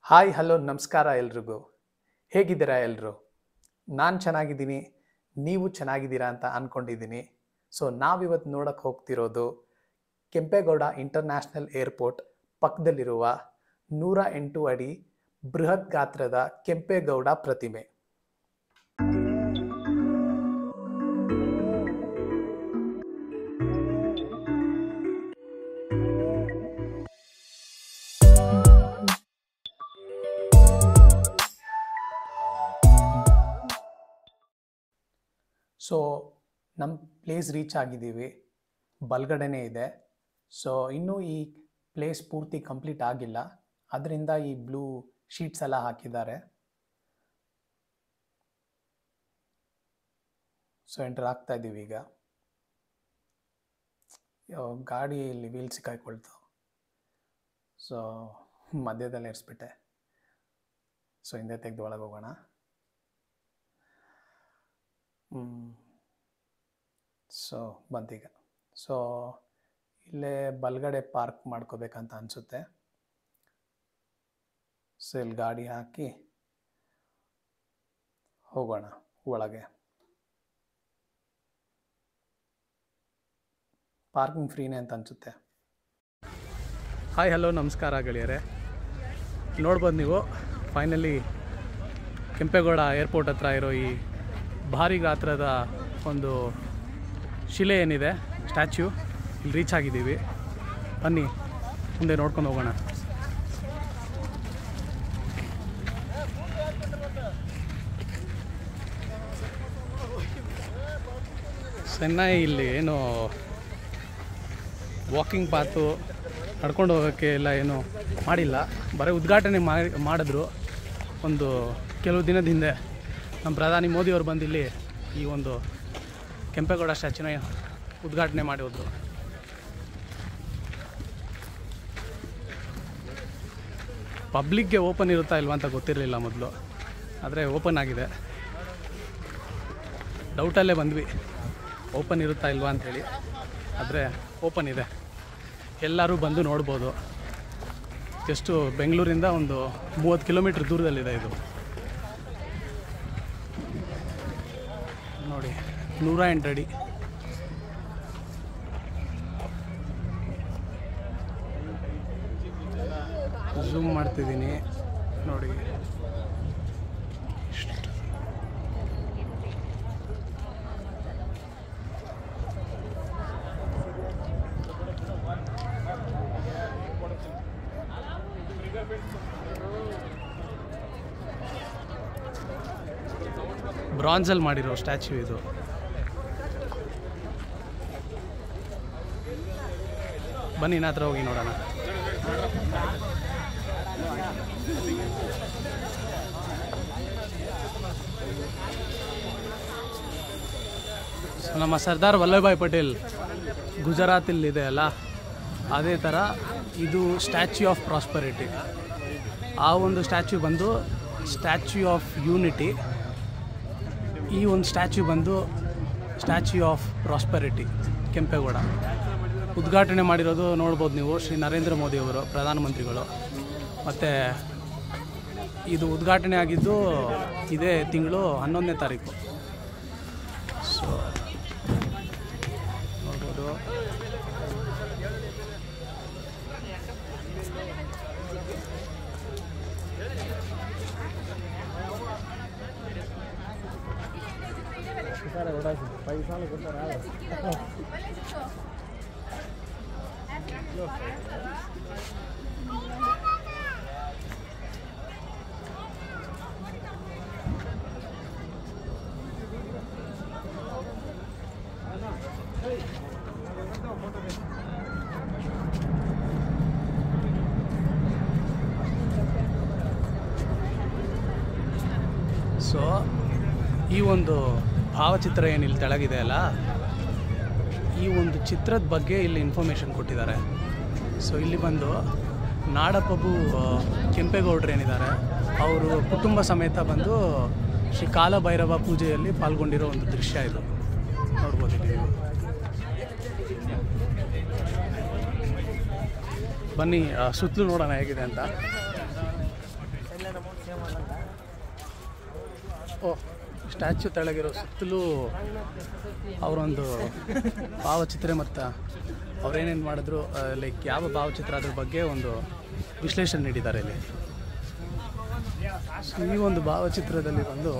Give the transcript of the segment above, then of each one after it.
Hi hello ನಮಸ್ಕಾರ ಎಲ್ರಿಗೂ ಹೇಗಿದ್ದೀರಾ ಎಲ್ಲರೂ ನಾನು ಚೆನ್ನಾಗಿದ್ದೀನಿ ನೀವು ಚೆನ್ನಾಗಿದ್ದೀರಾ ಅಂತ ಅಂದ್ಕೊಂಡಿದ್ದೀನಿ ಸೊ ನಾವಿವತ್ತು ನೋಡಕ್ಕೆ ಹೋಗ್ತಿರೋದು ಕೆಂಪೇಗೌಡ ಇಂಟರ್ನ್ಯಾಷನಲ್ ಏರ್ಪೋರ್ಟ್ ಪಕ್ಕದಲ್ಲಿರುವ ನೂರ ಎಂಟು ಅಡಿ ಬೃಹತ್ ಗಾತ್ರದ ಕೆಂಪೇಗೌಡ ಪ್ರತಿಮೆ ಸೊ ನಮ್ಮ ಪ್ಲೇಸ್ ರೀಚ್ ಆಗಿದ್ದೀವಿ ಬಲ್ಗಡೆನೇ ಇದೆ ಸೊ ಇನ್ನೂ ಈ ಪ್ಲೇಸ್ ಪೂರ್ತಿ ಕಂಪ್ಲೀಟ್ ಆಗಿಲ್ಲ ಅದರಿಂದ ಈ ಬ್ಲೂ ಶೀಟ್ಸ್ ಎಲ್ಲ ಹಾಕಿದ್ದಾರೆ ಸೊ ಎಂಟರ್ ಆಗ್ತಾ ಇದ್ದೀವಿ ಈಗ ಯೋ, ಗಾಡಿಯಲ್ಲಿ ವೀಲ್ ಸಿಕ್ಕಾಕೊಳ್ತು ಸೊ ಮಧ್ಯದಲ್ಲಿ ಇರಿಸ್ಬಿಟ್ಟೆ ಸೊ ಹಿಂದೆ ತೆಗೆದು ಒಳಗೆ ಹೋಗೋಣ ಸೊ ಬಂತೀಗ ಸೊ ಇಲ್ಲೇ ಬಲ್ಗಡೆ ಪಾರ್ಕ್ ಮಾಡ್ಕೋಬೇಕಂತ ಅನಿಸುತ್ತೆ ಸೊ ಇಲ್ಲಿ ಗಾಡಿ ಹಾಕಿ ಹೋಗೋಣ ಒಳಗೆ ಪಾರ್ಕಿಂಗ್ ಫ್ರೀನೇ ಅಂತ ಅನಿಸುತ್ತೆ ಹಾಯ್ ಹಲೋ ನಮಸ್ಕಾರ ಗೆಳೆಯರೆ ನೋಡ್ಬೋದು ನೀವು ಫೈನಲಿ ಕೆಂಪೇಗೌಡ ಏರ್ಪೋರ್ಟ್ ಹತ್ರ ಇರೋ ಈ ಭಾರಿ ಗಾತ್ರದ ಒಂದು ಶಿಲೆ ಏನಿದೆ ಸ್ಟ್ಯಾಚ್ಯೂ ಇಲ್ಲಿ ರೀಚ್ ಆಗಿದ್ದೀವಿ ಬನ್ನಿ ಮುಂದೆ ನೋಡ್ಕೊಂಡು ಹೋಗೋಣ ಚೆನ್ನೈ ಇಲ್ಲಿ ಏನು ವಾಕಿಂಗ್ ಪಾತು ನಡ್ಕೊಂಡು ಹೋಗೋಕ್ಕೆ ಎಲ್ಲ ಏನು ಮಾಡಿಲ್ಲ ಬರೀ ಉದ್ಘಾಟನೆ ಮಾಡಿ ಮಾಡಿದ್ರು ಒಂದು ಕೆಲವು ದಿನದ ಹಿಂದೆ ನಮ್ಮ ಪ್ರಧಾನಿ ಮೋದಿಯವರು ಬಂದು ಇಲ್ಲಿ ಈ ಒಂದು ಕೆಂಪೇಗೌಡ ಸ್ಟ್ಯಾಚ್ಯೂನ ಉದ್ಘಾಟನೆ ಮಾಡಿ ಹೋದ್ರು ಪಬ್ಲಿಕ್ಗೆ ಓಪನ್ ಇರುತ್ತಾ ಇಲ್ವಾ ಅಂತ ಗೊತ್ತಿರಲಿಲ್ಲ ಮೊದಲು ಆದರೆ ಓಪನ್ ಆಗಿದೆ ಡೌಟಲ್ಲೇ ಬಂದ್ವಿ ಓಪನ್ ಇರುತ್ತಾ ಇಲ್ವಾ ಅಂಥೇಳಿ ಆದರೆ ಓಪನ್ ಇದೆ ಎಲ್ಲರೂ ಬಂದು ನೋಡ್ಬೋದು ಎಷ್ಟು ಬೆಂಗಳೂರಿಂದ ಒಂದು ಮೂವತ್ತು ಕಿಲೋಮೀಟ್ರ್ ದೂರದಲ್ಲಿದೆ ಇದು ನೋಡಿ ನೂರ ಎಂಟು ಅಡಿ ಝೂಮ್ ಮಾಡ್ತಿದ್ದೀನಿ ನೋಡಿ ಇಷ್ಟು. ಬ್ರಾನ್ಸಲ್ಲಿ ಮಾಡಿರೋ ಸ್ಟ್ಯಾಚ್ಯೂ ಇದು ಬನ್ನಿ ಇನ್ನ ಹತ್ರ ಹೋಗಿ ನೋಡೋಣ ಸೊ ನಮ್ಮ ಸರ್ದಾರ್ ವಲ್ಲಭಭಾಯ್ ಪಟೇಲ್ ಗುಜರಾತಲ್ಲಿದೆ ಅಲ್ಲ ಅದೇ ಥರ ಇದು ಸ್ಟ್ಯಾಚ್ಯೂ ಆಫ್ ಪ್ರಾಸ್ಪರಿಟಿ ಆ ಒಂದು ಸ್ಟ್ಯಾಚ್ಯೂ ಬಂದು ಸ್ಟ್ಯಾಚ್ಯೂ ಆಫ್ ಯೂನಿಟಿ ಈ ಒಂದು ಸ್ಟ್ಯಾಚ್ಯೂ ಬಂದು ಸ್ಟ್ಯಾಚ್ಯೂ ಆಫ್ ಪ್ರಾಸ್ಪರಿಟಿ ಕೆಂಪೇಗೌಡ ಉದ್ಘಾಟನೆ ಮಾಡಿರೋದು ನೋಡ್ಬೋದು ನೀವು ಶ್ರೀ ನರೇಂದ್ರ ಮೋದಿಯವರು ಪ್ರಧಾನಮಂತ್ರಿಗಳು ಮತ್ತು ಇದು ಉದ್ಘಾಟನೆ ಆಗಿದ್ದು ಇದೇ ತಿಂಗಳು ಹನ್ನೊಂದನೇ ತಾರೀಕು ಸೊ ನೋಡ್ಬೋದು ಸೊ ಈ ಒಂದು ಭಾವಚಿತ್ರ ಏನು ಇಲ್ಲಿ ತೆಳಗಿದೆ ಅಲ್ಲ ಈ ಒಂದು ಚಿತ್ರದ ಬಗ್ಗೆ ಇಲ್ಲಿ ಇನ್ಫಾರ್ಮೇಷನ್ ಕೊಟ್ಟಿದ್ದಾರೆ ಸೊ ಇಲ್ಲಿ ಬಂದು ನಾಡಪ್ರಭು ಆ, ಕೆಂಪೇಗೌಡರು ಏನಿದ್ದಾರೆ ಅವರು ಕುಟುಂಬ ಸಮೇತ ಬಂದು ಶ್ರೀ ಕಾಲಭೈರವ ಪೂಜೆಯಲ್ಲಿ ಪಾಲ್ಗೊಂಡಿರೋ ಒಂದು ದೃಶ್ಯ ಇದು ನೋಡ್ಬೋದು ಇಲ್ಲಿ ನೀವು ಬನ್ನಿ ಸುತ್ತಲೂ ನೋಡೋಣ ಹೇಗಿದೆ ಅಂತ ಓ ಸ್ಟ್ಯಾಚ್ಯೂ ತೆಳಗಿರೋ ಸುತ್ತಲೂ ಅವರೊಂದು ಭಾವಚಿತ್ರ ಮತ್ತು ಅವ್ರೇನೇನು ಮಾಡಿದ್ರು ಲೈಕ್ ಯಾವ ಭಾವಚಿತ್ರ ಅದ್ರ ಬಗ್ಗೆ ಒಂದು ವಿಶ್ಲೇಷಣೆ ನೀಡಿದ್ದಾರೆ ಇಲ್ಲಿ So, ಈ ಒಂದು ಭಾವಚಿತ್ರದಲ್ಲಿ ಬಂದು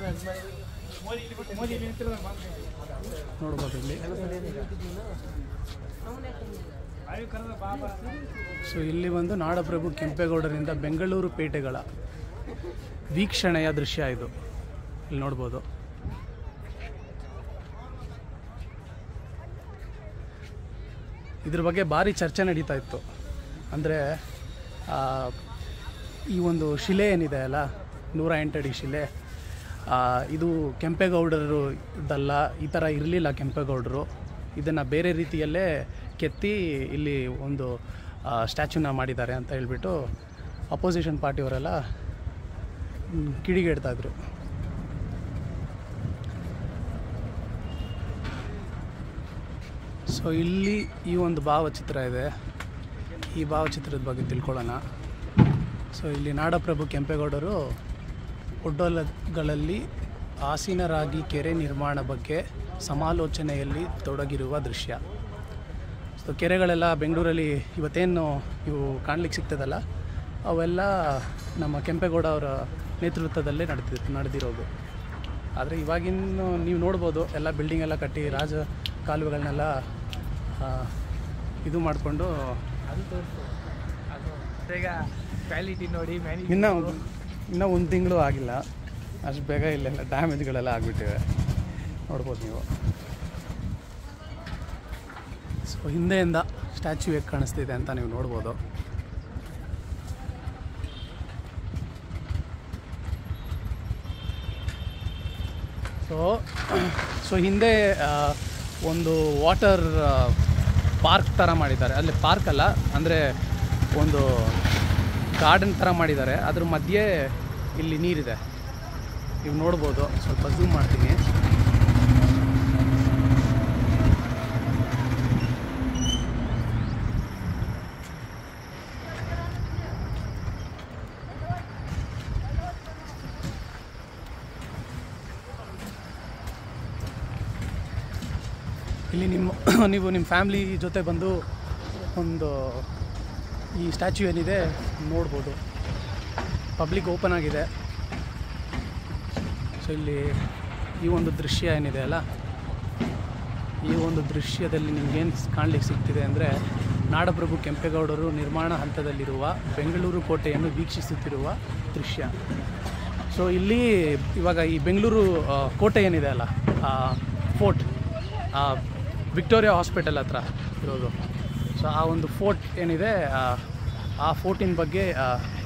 ನೋಡ್ಬೋದು ಇಲ್ಲಿ ಸೊ ಇಲ್ಲಿ ಒಂದು ನಾಡಪ್ರಭು ಕೆಂಪೇಗೌಡರಿಂದ ಬೆಂಗಳೂರು ಪೇಟೆಗಳ ವೀಕ್ಷಣೆಯ ದೃಶ್ಯ ಇದು ಇಲ್ಲಿ ನೋಡ್ಬೋದು ಇದ್ರ ಬಗ್ಗೆ ಭಾರಿ ಚರ್ಚೆ ನಡೀತಾ ಇತ್ತು ಅಂದರೆ ಈ ಒಂದು ಶಿಲೆ ಏನಿದೆ ಅಲ್ಲ ನೂರ ಎಂಟಡಿ ಶಿಲೆ ಆ, ಇದು ಕೆಂಪೇಗೌಡರು ಇದಲ್ಲ ಈ ಥರ ಇರಲಿಲ್ಲ ಕೆಂಪೇಗೌಡರು ಇದನ್ನು ಬೇರೆ ರೀತಿಯಲ್ಲೇ ಕೆತ್ತಿ ಇಲ್ಲಿ ಒಂದು ಸ್ಟ್ಯಾಚ್ಯೂನ ಮಾಡಿದ್ದಾರೆ ಅಂತ ಹೇಳ್ಬಿಟ್ಟು ಅಪೋಸಿಷನ್ ಪಾರ್ಟಿಯವರೆಲ್ಲ ಮ್, ಕಿಡಿಗೇಡ್ತಾ ಇದ್ರು ಸೊ ಇಲ್ಲಿ ಈ ಒಂದು ಭಾವಚಿತ್ರ ಇದೆ ಈ ಭಾವಚಿತ್ರದ ಬಗ್ಗೆ ತಿಳ್ಕೊಳ್ಳೋಣ ಸೊ ಇಲ್ಲಿ ನಾಡಪ್ರಭು ಕೆಂಪೇಗೌಡರು ಒಡ್ಡೋಲಗಳಲ್ಲಿ ಆಸೀನರಾಗಿ ಕೆರೆ ನಿರ್ಮಾಣ ಬಗ್ಗೆ ಸಮಾಲೋಚನೆಯಲ್ಲಿ ತೊಡಗಿರುವ ದೃಶ್ಯ ಸೊ ಕೆರೆಗಳೆಲ್ಲ ಬೆಂಗಳೂರಲ್ಲಿ ಇವತ್ತೇನು ಇವು ಕಾಣ್ಲಿಕ್ಕೆ ಸಿಗ್ತದಲ್ಲ ಅವೆಲ್ಲ ನಮ್ಮ ಕೆಂಪೇಗೌಡ ಅವರ ನೇತೃತ್ವದಲ್ಲೇ ನಡೆದಿ ನಡೆದಿರೋದು ಆದರೆ ಇವಾಗಿನ್ನು ನೀವು ನೋಡ್ಬೋದು ಎಲ್ಲ ಬಿಲ್ಡಿಂಗ್ ಎಲ್ಲ ಕಟ್ಟಿ ರಾಜ ಕಾಲುವೆಗಳನ್ನೆಲ್ಲ ಆ, ಇದು ಮಾಡಿಕೊಂಡು ಅದು ತೋರಿಸು ಅದು ಈಗ ಕ್ವಾಲಿಟಿ ನೋಡಿ ಮ್ಯಾನಿ ಇನ್ನೂ ಇನ್ನೂ ಒಂದು ತಿಂಗಳು ಆಗಿಲ್ಲ ಅಷ್ಟು ಬೇಗ ಇಲ್ಲೆಲ್ಲ ಡ್ಯಾಮೇಜ್ಗಳೆಲ್ಲ ಆಗಿಬಿಟ್ಟಿವೆ ನೋಡ್ಬೋದು ನೀವು ಸೊ ಹಿಂದೆಯಿಂದ ಸ್ಟ್ಯಾಚ್ಯೂ ಹೇಗೆ ಕಾಣಿಸ್ತಿದೆ ಅಂತ ನೀವು ನೋಡ್ಬೋದು ಸೊ ಸೊ ಹಿಂದೆ ಆ, ಒಂದು ವಾಟರ್ ಪಾರ್ಕ್ ಥರ ಮಾಡಿದ್ದಾರೆ ಅಲ್ಲಿ ಪಾರ್ಕ್ ಅಲ್ಲ ಅಂದರೆ ಒಂದು ಗಾರ್ಡನ್ ಥರ ಮಾಡಿದ್ದಾರೆ ಅದ್ರ ಮಧ್ಯೆ ಇಲ್ಲಿ ನೀರಿದೆ ನೀವು ನೋಡ್ಬೋದು ಸ್ವಲ್ಪ ಝೂಮ್ ಮಾಡ್ತೀನಿ ಇಲ್ಲಿ ನಿಮ್ಮ ನೀವು ನಿಮ್ಮ ಫ್ಯಾಮ್ಲಿ ಜೊತೆ ಬಂದು ಒಂದು ಈ ಸ್ಟ್ಯಾಚ್ಯೂ ಏನಿದೆ ನೋಡ್ಬೋದು ಪಬ್ಲಿಕ್ ಓಪನ್ ಆಗಿದೆ ಸೊ ಇಲ್ಲಿ ಈ ಒಂದು ದೃಶ್ಯ ಏನಿದೆ ಅಲ್ಲ ಈ ಒಂದು ದೃಶ್ಯದಲ್ಲಿ ನಿಮಗೇನು ಕಾಣಲಿಕ್ಕೆ ಸಿಗ್ತಿದೆ ಅಂದರೆ ನಾಡಪ್ರಭು ಕೆಂಪೇಗೌಡರು ನಿರ್ಮಾಣ ಹಂತದಲ್ಲಿರುವ ಬೆಂಗಳೂರು ಕೋಟೆಯನ್ನು ವೀಕ್ಷಿಸುತ್ತಿರುವ ದೃಶ್ಯ ಸೊ ಇಲ್ಲಿ ಇವಾಗ ಈ ಬೆಂಗಳೂರು ಆ, ಕೋಟೆ ಏನಿದೆ ಅಲ್ಲ ಫೋರ್ಟ್ ವಿಕ್ಟೋರಿಯಾ ಹಾಸ್ಪಿಟಲ್ ಹತ್ರ ಇರೋದು ಸೊ ಆ ಒಂದು ಫೋರ್ಟ್ ಏನಿದೆ ಆ, ಆ ಫೋರ್ಟಿನ ಬಗ್ಗೆ ಆ,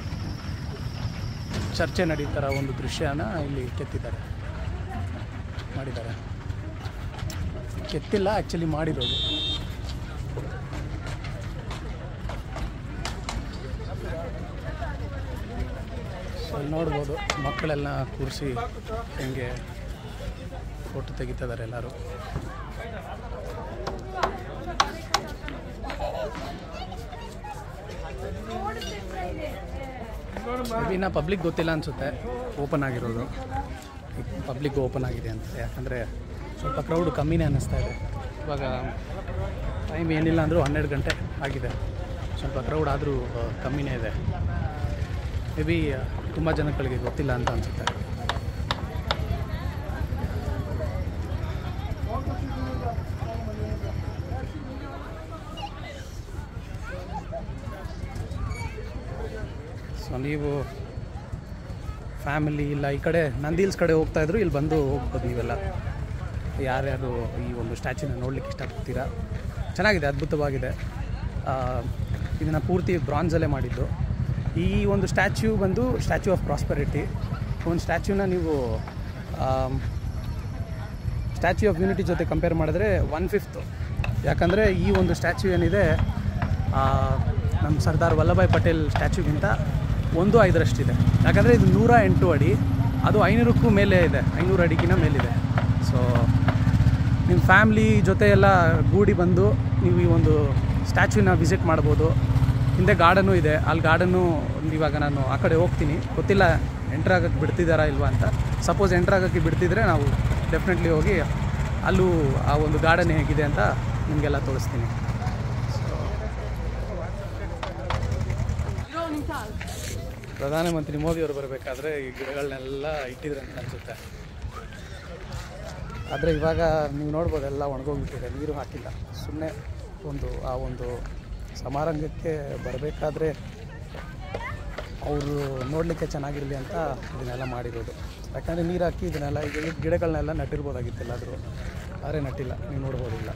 ಚರ್ಚೆ ನಡೀತಾರ ಒಂದು ದೃಶ್ಯನ ಇಲ್ಲಿ ಕೆತ್ತಿದ್ದಾರೆ ಮಾಡಿದ್ದಾರೆ ಕೆತ್ತಿಲ್ಲ ಆ್ಯಕ್ಚುಲಿ ಮಾಡಿರೋದು ಸೊ ಅಲ್ಲಿ ನೋಡ್ಬೋದು ಮಕ್ಕಳೆಲ್ಲ ಕೂರಿಸಿ ಹೆಂಗೆ ಫೋಟೋ ತೆಗಿತಿದ್ದಾರೆ ಎಲ್ಲರೂ ಇನ್ನ ಪಬ್ಲಿಕ್ ಗೊತ್ತಿಲ್ಲ ಅನಿಸುತ್ತೆ ಓಪನ್ ಆಗಿರೋದು ಪಬ್ಲಿಕ್ ಓಪನ್ ಆಗಿದೆ ಅಂತ ಯಾಕಂದರೆ ಸ್ವಲ್ಪ ಕ್ರೌಡ್ ಕಮ್ಮಿನೇ ಅನ್ನಿಸ್ತಾ ಇದೆ ಇವಾಗ ಟೈಮ್ ಏನಿಲ್ಲ ಅಂದರೂ ಹನ್ನೆರಡು ಗಂಟೆ ಆಗಿದೆ ಸ್ವಲ್ಪ ಕ್ರೌಡ್ ಆದರೂ ಕಮ್ಮಿನೇ ಇದೆ ಮೇ ಬಿ ತುಂಬ ಜನಗಳಿಗೆ ಗೊತ್ತಿಲ್ಲ ಅಂತ ಅನಿಸುತ್ತೆ ಸೊ ನೀವು ಫ್ಯಾಮಿಲಿ ಇಲ್ಲ ಈ ಕಡೆ ನಂದಿಲ್ಸ್ ಕಡೆ ಹೋಗ್ತಾ ಇದ್ರು ಇಲ್ಲಿ ಬಂದು ಹೋಗ್ಬೋದು ನೀವೆಲ್ಲ ಯಾರ್ಯಾರು ಈ ಒಂದು ಸ್ಟ್ಯಾಚ್ಯೂನ ನೋಡ್ಲಿಕ್ಕೆ ಇಷ್ಟಪಡ್ತೀರಾ ಚೆನ್ನಾಗಿದೆ ಅದ್ಭುತವಾಗಿದೆ ಇದನ್ನು ಪೂರ್ತಿ ಬ್ರಾನ್ಸಲ್ಲೇ ಮಾಡಿದ್ದು ಈ ಒಂದು ಸ್ಟ್ಯಾಚ್ಯೂ ಬಂದು ಸ್ಟ್ಯಾಚ್ಯೂ ಆಫ್ ಪ್ರಾಸ್ಪರಿಟಿ ಒಂದು ಸ್ಟ್ಯಾಚ್ಯೂನ ನೀವು ಸ್ಟ್ಯಾಚ್ಯೂ ಆಫ್ ಯೂನಿಟಿ ಜೊತೆ ಕಂಪೇರ್ ಮಾಡಿದ್ರೆ ಒನ್ ಫಿಫ್ತು ಯಾಕಂದರೆ ಈ ಒಂದು ಸ್ಟ್ಯಾಚ್ಯೂ ಏನಿದೆ ಆ, ನಮ್ಮ ಸರ್ದಾರ್ ವಲ್ಲಭಾಯ್ ಪಟೇಲ್ ಸ್ಟ್ಯಾಚ್ಯೂಗಿಂತ ಒಂದು ಐದರಷ್ಟಿದೆ ಯಾಕಂದರೆ ಇದು ನೂರ ಎಂಟು ಅಡಿ ಅದು ಐನೂರಕ್ಕೂ ಮೇಲೆ ಇದೆ ಐನೂರು ಅಡಿಗಿನ ಮೇಲಿದೆ ಸೊ ನಿಮ್ಮ ಫ್ಯಾಮ್ಲಿ ಜೊತೆ ಎಲ್ಲ ಗೂಡಿ ಬಂದು ನೀವು ಈ ಒಂದು ಸ್ಟ್ಯಾಚ್ಯೂನ ವಿಸಿಟ್ ಮಾಡ್ಬೋದು ಹಿಂದೆ ಗಾರ್ಡನ್ನು ಇದೆ ಅಲ್ಲಿ ಗಾರ್ಡನ್ನು ಇವಾಗ ನಾನು ಆ ಕಡೆ ಹೋಗ್ತೀನಿ ಗೊತ್ತಿಲ್ಲ ಎಂಟ್ರ್ ಆಗೋಕ್ಕೆ ಬಿಡ್ತಿದ್ದಾರಾ ಇಲ್ವಾ ಅಂತ ಸಪೋಸ್ ಎಂಟ್ರ್ ಆಗೋಕ್ಕೆ ಬಿಡ್ತಿದ್ರೆ ನಾವು ಡೆಫಿನೆಟ್ಲಿ ಹೋಗಿ ಅಲ್ಲೂ ಆ ಒಂದು ಗಾರ್ಡನ್ ಹೇಗಿದೆ ಅಂತ ನಿಮಗೆಲ್ಲ ತೋರಿಸ್ತೀನಿ ಪ್ರಧಾನಮಂತ್ರಿ ಮೋದಿಯವರು ಬರಬೇಕಾದ್ರೆ ಈ ಗಿಡಗಳನ್ನೆಲ್ಲ ಇಟ್ಟಿದ್ರೆ ಅಂತ ಅನಿಸುತ್ತೆ ಆದರೆ ಇವಾಗ ನೀವು ನೋಡ್ಬೋದು ಎಲ್ಲ ಒಣಗೋಗ್ಬಿಟ್ಟಿದೆ ನೀರು ಹಾಕಿಲ್ಲ ಸುಮ್ಮನೆ ಒಂದು ಆ ಒಂದು ಸಮಾರಂಭಕ್ಕೆ ಬರಬೇಕಾದ್ರೆ ಅವರು ನೋಡಲಿಕ್ಕೆ ಚೆನ್ನಾಗಿರಲಿ ಅಂತ ಇದನ್ನೆಲ್ಲ ಮಾಡಿರೋದು ಯಾಕಂದರೆ ನೀರು ಹಾಕಿ ಇದನ್ನೆಲ್ಲ ಈಗ ಈ ಗಿಡಗಳನ್ನೆಲ್ಲ ನಟ್ಟಿರ್ಬೋದಾಗಿತ್ತು ಎಲ್ಲಾದರೂ ಆದರೆ ನಟ್ಟಿಲ್ಲ ನೀವು ನೋಡ್ಬೋದಿಲ್ಲ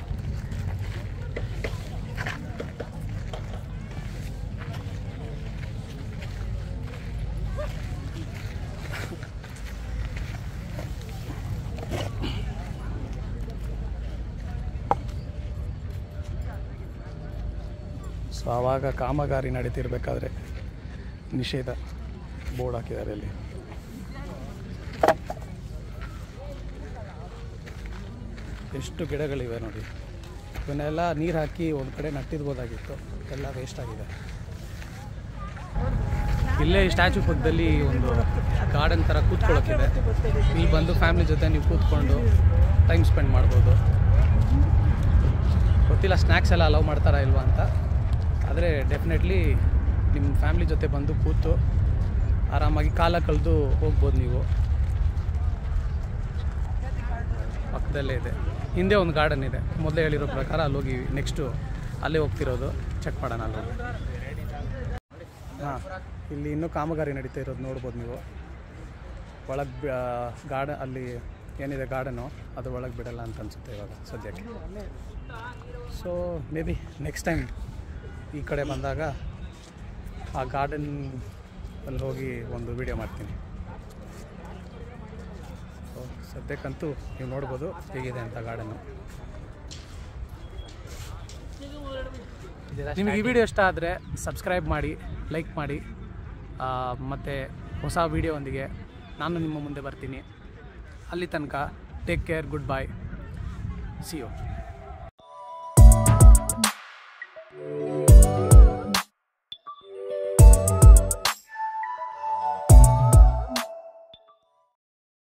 ಸೊ ಆವಾಗ ಕಾಮಗಾರಿ ನಡೀತಿರ್ಬೇಕಾದ್ರೆ ನಿಷೇಧ ಬೋರ್ಡ್ ಹಾಕಿದ್ದಾರೆ ಇಲ್ಲಿ ಎಷ್ಟು ಗಿಡಗಳಿವೆ ನೋಡಿ ಇವನ್ನೆಲ್ಲ ನೀರು ಹಾಕಿ ಒಂದು ಕಡೆ ನಟ್ಟಿರ್ಬೋದಾಗಿತ್ತು ಎಲ್ಲ ವೇಸ್ಟ್ ಆಗಿದೆ ಇಲ್ಲೇ ಸ್ಟ್ಯಾಚು ಪಕ್ಕದಲ್ಲಿ ಒಂದು ಗಾರ್ಡನ್ ಥರ ಕೂತ್ಕೊಳ್ಳೋಕ್ಕಿದೆ ಇಲ್ಲಿ ಬಂದು ಫ್ಯಾಮಿಲಿ ಜೊತೆ ನೀವು ಕೂತ್ಕೊಂಡು ಟೈಮ್ ಸ್ಪೆಂಡ್ ಮಾಡ್ಬೋದು ಗೊತ್ತಿಲ್ಲ ಸ್ನ್ಯಾಕ್ಸ್ ಎಲ್ಲ ಅಲೌ ಮಾಡ್ತಾರಾ ಇಲ್ವಾ ಅಂತ ಆದರೆ ಡೆಫಿನೆಟ್ಲಿ ನಿಮ್ಮ ಫ್ಯಾಮ್ಲಿ ಜೊತೆ ಬಂದು ಕೂತು ಆರಾಮಾಗಿ ಕಾಲ ಕಳೆದು ಹೋಗ್ಬೋದು ನೀವು ಪಕ್ಕದಲ್ಲೇ ಇದೆ ಹಿಂದೆ ಒಂದು ಗಾರ್ಡನ್ ಇದೆ ಮೊದಲೇ ಹೇಳಿರೋ ಪ್ರಕಾರ ಅಲ್ಲಿ ಹೋಗಿ ನೆಕ್ಸ್ಟು ಅಲ್ಲೇ ಹೋಗ್ತಿರೋದು ಚೆಕ್ ಮಾಡೋಣ ಅಲ್ಲಿ ಹೋಗಿ ಹಾಂ ಇಲ್ಲಿ ಇನ್ನೂ ಕಾಮಗಾರಿ ನಡೀತಾ ಇರೋದು ನೋಡ್ಬೋದು ನೀವು ಒಳಗೆ ಗಾರ್ಡನ್ ಅಲ್ಲಿ ಏನಿದೆ ಗಾರ್ಡನು ಅದು ಒಳಗೆ ಬಿಡಲ್ಲ ಅಂತ ಅನಿಸುತ್ತೆ ಇವಾಗ ಸದ್ಯಕ್ಕೆ so maybe next time ಈ ಕಡೆ ಬಂದಾಗ ಆ ಗಾರ್ಡನ್ ಅಲ್ಲಿ ಹೋಗಿ ಒಂದು ವಿಡಿಯೋ ಮಾಡ್ತೀನಿ ಸೊ ಸದ್ಯಕ್ಕಂತೂ ನೀವು ನೋಡ್ಬೋದು ಹೇಗಿದೆ ಅಂತ ಗಾರ್ಡನ್ನು ನಿಮಗೆ ಈ ವಿಡಿಯೋ ಇಷ್ಟ ಆದರೆ ಸಬ್ಸ್ಕ್ರೈಬ್ ಮಾಡಿ ಲೈಕ್ ಮಾಡಿ ಮತ್ತು ಹೊಸ ವಿಡಿಯೋವೊಂದಿಗೆ ನಾನು ನಿಮ್ಮ ಮುಂದೆ ಬರ್ತೀನಿ ಅಲ್ಲಿ ತನಕ take care good bye see you